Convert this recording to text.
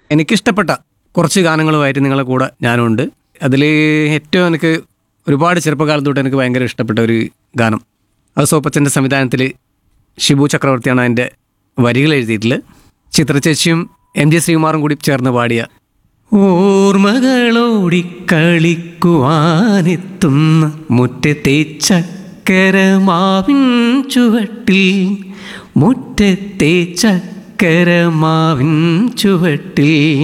എനിക്കിഷ്ടപ്പെട്ട കുറച്ച് ഗാനങ്ങളുമായിട്ട് നിങ്ങളെ കൂടെ ഞാനുണ്ട് അതിൽ ഏറ്റവും എനിക്ക് ഒരുപാട് ചെറുപ്പകാലം തൊട്ട് എനിക്ക് ഭയങ്കര ഇഷ്ടപ്പെട്ട ഒരു ഗാനം അത് സോപ്പച്ചൻ്റെ സംവിധാനത്തിൽ ഷിബു ചക്രവർത്തിയാണ് അതിൻ്റെ വരികൾ എഴുതിയിട്ടുള്ളത് ചിത്രചേച്ചിയും എം ജി ശ്രീകുമാറും കൂടി ചേർന്ന് പാടിയ ഓർമ്മകളോടിക്കളിക്കുവാനെത്തുന്ന മുറ്റത്തെ ചക്കരമാവിൻ ചുവട്ടിൽ മുറ്റത്തെ ചക്കരമാവിൻ ചുവട്ടിൽ